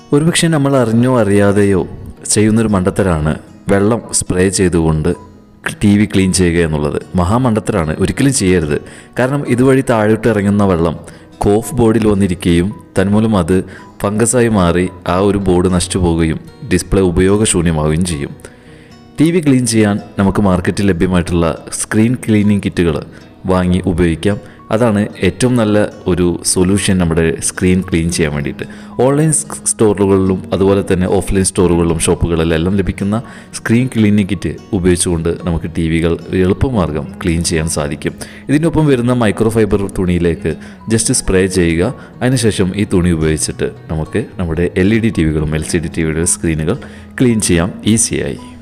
ഒരുപക്ഷെ നമ്മൾ അറിഞ്ഞോ അറിയാതെയോ ചെയ്യുന്നൊരു മണ്ടത്തരാണ് വെള്ളം സ്പ്രേ ചെയ്തുകൊണ്ട് ടി വി ക്ലീൻ ചെയ്യുക എന്നുള്ളത് മഹാമണ്ടത്തരാണ് ഒരിക്കലും ചെയ്യരുത് കാരണം ഇതുവഴി താഴോട്ട് ഇറങ്ങുന്ന വെള്ളം കോഫ് ബോർഡിൽ വന്നിരിക്കുകയും തന്മൂലം അത് ഫംഗസായി മാറി ആ ഒരു ബോർഡ് നശിച്ചു പോവുകയും ഡിസ്പ്ലേ ഉപയോഗശൂന്യമാവുകയും ചെയ്യും ടി വി ക്ലീൻ ചെയ്യാൻ നമുക്ക് മാർക്കറ്റിൽ ലഭ്യമായിട്ടുള്ള സ്ക്രീൻ ക്ലീനിങ് കിറ്റുകൾ വാങ്ങി ഉപയോഗിക്കാം അതാണ് ഏറ്റവും നല്ല ഒരു സൊല്യൂഷൻ നമ്മുടെ സ്ക്രീൻ ക്ലീൻ ചെയ്യാൻ വേണ്ടിയിട്ട് ഓൺലൈൻ സ് സ്റ്റോറുകളിലും അതുപോലെ തന്നെ ഓഫ്ലൈൻ സ്റ്റോറുകളിലും ഷോപ്പുകളിലെല്ലാം ലഭിക്കുന്ന സ്ക്രീൻ ക്ലീനിങ് കിറ്റ് ഉപയോഗിച്ചുകൊണ്ട് നമുക്ക് ടി വികൾ എളുപ്പമാർഗം ക്ലീൻ ചെയ്യാൻ സാധിക്കും ഇതിനൊപ്പം വരുന്ന മൈക്രോ ഫൈബർ തുണിയിലേക്ക് ജസ്റ്റ് സ്പ്രേ ചെയ്യുക അതിനുശേഷം ഈ തുണി ഉപയോഗിച്ചിട്ട് നമുക്ക് നമ്മുടെ എൽ ഇ ഡി ടി വികളും എൽ സി ഡി ടി വിയുടെ സ്ക്രീനുകൾ ക്ലീൻ ചെയ്യാം ഈസിയായി